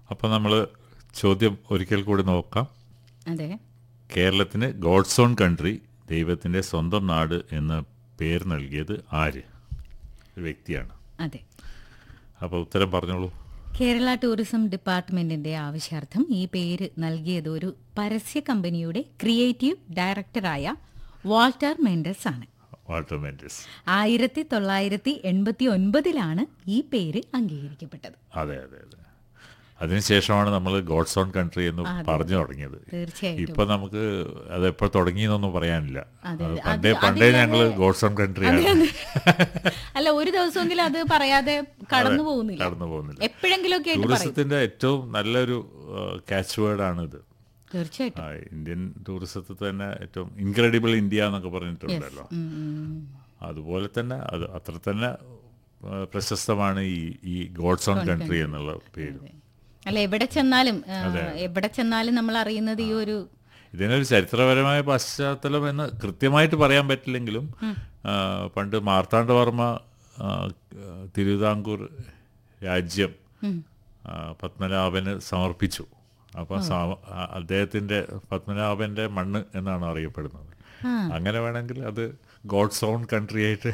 അപ്പം നമ്മൾ ചോദ്യം ഒരിക്കൽ കൂടി നോക്കാം അതെ കേരളത്തിന് ഗോഡ്സ് ഓൺ കൺട്രി ദൈവത്തിൻ്റെ സ്വന്തം നാട് എന്ന പേര് നൽകിയത് ആര് ഒരു വ്യക്തിയാണ് അതെ അപ്പോൾ ഉത്തരം പറഞ്ഞോളൂ കേരള ടൂറിസം ഡിപ്പാർട്ട്മെന്റിന്റെ ആവശ്യാർത്ഥം ഈ പേര് നൽകിയത് ഒരു പരസ്യ കമ്പനിയുടെ ക്രിയേറ്റീവ് ഡയറക്ടറായ വാൾട്ടർ മെൻഡസ് ആണ് വാൾട്ടർ മെൻഡിസ് ആയിരത്തി തൊള്ളായിരത്തി എൺപത്തി ഒൻപതിലാണ് ഈ പേര് അംഗീകരിക്കപ്പെട്ടത് അതെ അതെ അതെ അതിനുശേഷമാണ് നമ്മൾ ഗോഡ്സ് ഓൺ കൺട്രി എന്ന് പറഞ്ഞു തുടങ്ങിയത് തീർച്ചയായിട്ടും ഇപ്പൊ നമുക്ക് അത് എപ്പോ തുടങ്ങിയെന്നൊന്നും പറയാനില്ല അതെ, അത് അതെ. പണ്ടേ അത് പണ്ടേ ഞങ്ങൾ ഗോഡ്സ് ഓൺ കൺട്രി ആണ് അല്ല ഒരു ദിവസമെങ്കിലും അത് പറയാതെ കടന്നു പോകുന്നില്ല കടന്നു പോകുന്നില്ല എപ്പോഴെങ്കിലും ഒക്കെ ആയിട്ട് പറയും ടൂറിസത്തിന്റെ ഏറ്റവും നല്ലൊരു ക്യാച്ച് വേർഡാണ് ഇത് തീർച്ചയായിട്ടും ആ, ഇന്ത്യൻ ടൂറിസത്തിൽ തന്നെ ഏറ്റവും ഇൻക്രെഡിബിൾ ഇന്ത്യ എന്നൊക്കെ പറഞ്ഞിട്ടുണ്ടല്ലോ ഉം, ഉം. അതുപോലെ തന്നെ അത് അത്ര തന്നെ ആ, പ്രശസ്തമാണ് ഈ ഈ ഗോഡ്സ് ഓൺ കൺട്രി എന്നുള്ള പേര് അല്ല എവിടെ ചെന്നാലും ആ, എവിടെ ചെന്നാലും നമ്മൾ അറിയുന്നത് ഈ ഒരു ഇതിനൊരു ചരിത്രപരമായ പശ്ചാത്തലം എന്ന് കൃത്യമായിട്ട് പറയാൻ പറ്റില്ലെങ്കിലും ആ, പണ്ട് മാർത്താണ്ഡവർമ്മ ആ, തിരുവിതാംകൂർ രാജ്യം ആ, പത്മനാഭന് സമർപ്പിച്ചു അപ്പം സമ- ആ, അദ്ദേഹത്തിന്റെ പത്മനാഭന്റെ മണ്ണ് എന്നാണ് അറിയപ്പെടുന്നത് അങ്ങനെ വേണമെങ്കിൽ അത് ഗോഡ്സ് ഓൺ കൺട്രി ആയിട്ട്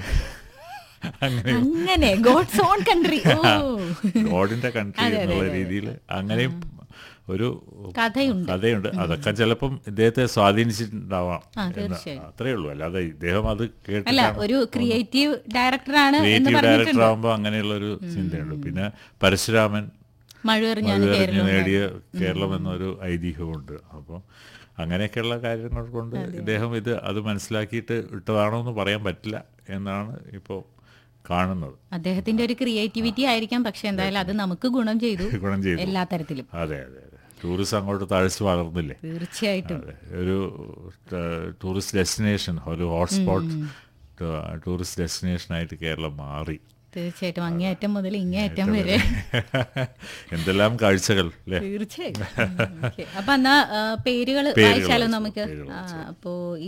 അങ്ങനെ അങ്ങനെ ഗോഡ്സ് ഓൺ കൺട്രി ഓ ഗോഡിന്റെ കൺട്രി എന്നുള്ള രീതിയിൽ അങ്ങനെയും ഒരു കഥയുണ്ട് കഥയുണ്ട് അതൊക്കെ ചിലപ്പം ഇദ്ദേഹത്തെ സ്വാധീനിച്ചിട്ടുണ്ടാവാം ആ, എന്ന് തീർച്ചയായും. അത്രേ ഉള്ളൂ അല്ലാതെ ഇദ്ദേഹം അത് അല്ല കേട്ടിട്ടാണ് ഒരു ക്രിയേറ്റീവ് ഡയറക്ടറാണ് എന്ന് ക്രിയേറ്റീവ് ഡയറക്ടർ പറഞ്ഞിട്ടുണ്ട് ആകുമ്പോൾ അങ്ങനെയുള്ള ഒരു ചിന്തയുണ്ട് പിന്നെ പരശുരാമൻ മഴവെറിഞ്ഞാണ് മഴുവെറിഞ്ഞ് കേരളം നേടിയ കേരളം എന്നൊരു ഐതിഹ്യമുണ്ട് അപ്പോൾ അങ്ങനെയൊക്കെയുള്ള കാര്യങ്ങൾ കൊണ്ട് ഇദ്ദേഹം ഇത് അത് മനസ്സിലാക്കിയിട്ട് ഇട്ടതാണോ എന്ന് പറയാൻ പറ്റില്ല എന്നാണ് ഇപ്പോൾ കാണുന്നത് അദ്ദേഹത്തിന്റെ ഒരു ക്രിയേറ്റിവിറ്റി ആയിരിക്കാം പക്ഷെ എന്തായാലും അത് നമുക്ക് ഗുണം ചെയ്തു ഗുണം ചെയ്തു എല്ലാ തരത്തിലും അതെ അതെ അതെ ടൂറിസം അങ്ങോട്ട് തഴച്ചു വളർന്നില്ലേ തീർച്ചയായിട്ടും അതെ ഒരു ട- ടൂറിസ്റ്റ് ഡെസ്റ്റിനേഷൻ ഒരു ഹോട്ട്സ്പോട്ട് ടൂറിസ്റ്റ് ഡെസ്റ്റിനേഷനായിട്ട് കേരളം മാറി തീർച്ചയായിട്ടും അങ്ങേയറ്റം മുതൽ ഇങ്ങേയറ്റം വരെ എന്തെല്ലാം കാഴ്ചകൾ അല്ലേ തീർച്ചയായും ഓക്കേ. അപ്പൊ എന്നാ ആ, പേരുകൾ പേരുകൾ വായിച്ചാലോ വായിച്ചോ, നമുക്ക് പേരുകൾ ആ, അപ്പോ ഈ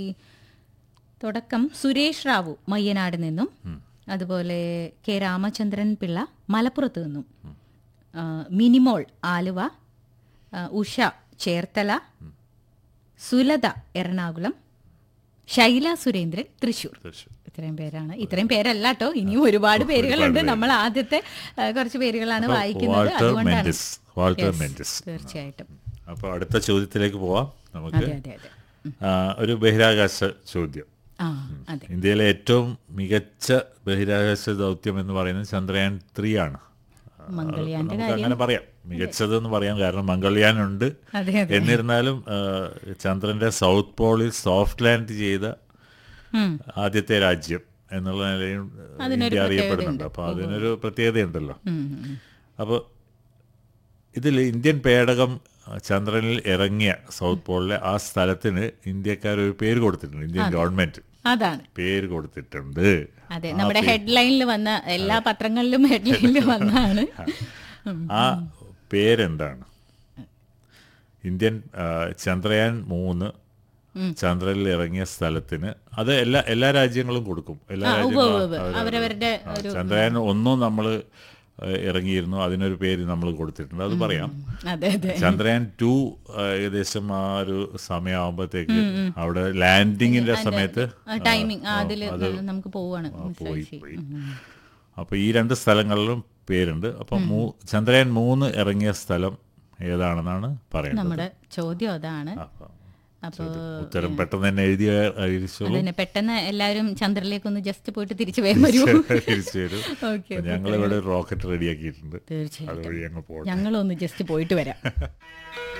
തുടക്കം സുരേഷ് റാവു മയ്യനാട് നിന്നും അതുപോലെ കെ രാമചന്ദ്രൻ പിള്ള മലപ്പുറത്ത് നിന്നും ആ, മിനിമോൾ ആലുവ ആ, ഉഷ ചേർത്തല സുലത എറണാകുളം ശൈല സുരേന്ദ്രൻ തൃശൂർ തൃശ്ശൂർ. ഇത്രയും പേരാണ് ഇത്രയും പേരല്ല കേട്ടോ ഇനിയും ഒരുപാട് പേരുകളുണ്ട് നമ്മൾ ആദ്യത്തെ ആ, കുറച്ച് പേരുകളാണ് വായിക്കുന്നത് വാൾട്ടർ അതുകൊണ്ടാണ് മെൻഡിസ് വാൾട്ടർ Yes, മെൻഡിസ് തീർച്ചയായിട്ടും അപ്പോൾ അടുത്ത ചോദ്യത്തിലേക്ക് പോവാം നമുക്ക് അതെ അതെ അതെ ആ, ഒരു ബഹിരാകാശ ചോദ്യം ആ അതെ ഇന്ത്യയിലെ ഏറ്റവും മികച്ച ബഹിരാകാശ ദൗത്യം എന്ന് പറയുന്നത് ചന്ദ്രയാൻ ത്രീ ആണ് മംഗൾയാന്റെ നമുക്ക് അങ്ങനെ പറയാം മികച്ചത് എന്ന് പറയാം കാരണം മംഗൾയാൻ ഉണ്ട് അതെ അതെ എന്നിരുന്നാലും ആ, ചന്ദ്രന്റെ സൗത്ത് പോളിൽ സോഫ്റ്റ് ലാൻഡ് ചെയ്ത ഉം. ആദ്യത്തെ രാജ്യം എന്നുള്ള നിലയിൽ ഇന്ത്യ അറിയപ്പെടുന്നുണ്ട് അപ്പോൾ അതിനൊരു പ്രത്യേകതയുണ്ടല്ലോ ഉം, ഉം. അപ്പോൾ ഇതിൽ ഇന്ത്യൻ പേടകം ചന്ദ്രനിൽ ഇറങ്ങിയ സൗത്ത് പോളിലെ ആ സ്ഥലത്തിന് ഇന്ത്യക്കാർ ഒരു പേര് കൊടുത്തിട്ടുണ്ട് ഇന്ത്യൻ ഗവൺമെന്റ് അതാണ് പേര് കൊടുത്തിട്ടുണ്ട് അതെ നമ്മുടെ ഹെഡ്ലൈനിൽ വന്ന എല്ലാ പത്രങ്ങളിലും ഹെഡ്ലൈനിൽ വന്നാണ് ആ പേരെന്താണ് ഇന്ത്യൻ ആ, ചന്ദ്രയാൻ മൂന്ന് ചന്ദ്രനിൽ ഇറങ്ങിയ സ്ഥലത്തിന് അത് എല്ലാ എല്ലാ രാജ്യങ്ങളും കൊടുക്കും എല്ലാ രാജ്യങ്ങളും അവരവര് അവരവരുടെ ആ, ചന്ദ്രയാൻ ഒന്നും നമ്മൾ ഇറങ്ങിയിരുന്നു അതിനൊരു പേര് നമ്മൾ കൊടുത്തിട്ടുണ്ട് അത് പറയാം അതെ അതെ ചന്ദ്രയാൻ ടു ഏകദേശം ആ ഒരു സമയമാകുമ്പോഴത്തേക്ക് അവിടെ ലാൻഡിങ്ങിന്റെ സമയത്ത് ടൈമിംഗ് അതില് നമുക്ക് പോവാണ് പോയി പോയി അപ്പൊ ഈ രണ്ട് സ്ഥലങ്ങളിലും പേരുണ്ട് അപ്പൊ മൂ- ചന്ദ്രയാൻ മൂന്ന് ഇറങ്ങിയ സ്ഥലം ഏതാണെന്നാണ് പറയുന്നത് നമ്മുടെ ചോദ്യം അതാണ് അപ്പൊ അപ്പൊ ഉത്തരം പെട്ടെന്ന് തന്നെ എഴുതിയ എഴുതിച്ചോളൂ അതന്നെ പെട്ടെന്ന് എല്ലാവരും ചന്ദ്രനിലേക്ക് ഒന്ന് ജസ്റ്റ് പോയിട്ട് തിരിച്ചു വേഗം വരൂ തിരിച്ചു വരും ഓക്കെ ഞങ്ങൾ ഇവിടെ റോക്കറ്റ് റെഡിയാക്കിയിട്ടുണ്ട് തീർച്ചയായും അതുവഴി ഞങ്ങൾ പോകണം ഞങ്ങളൊന്ന് ജസ്റ്റ് പോയിട്ട് വരാം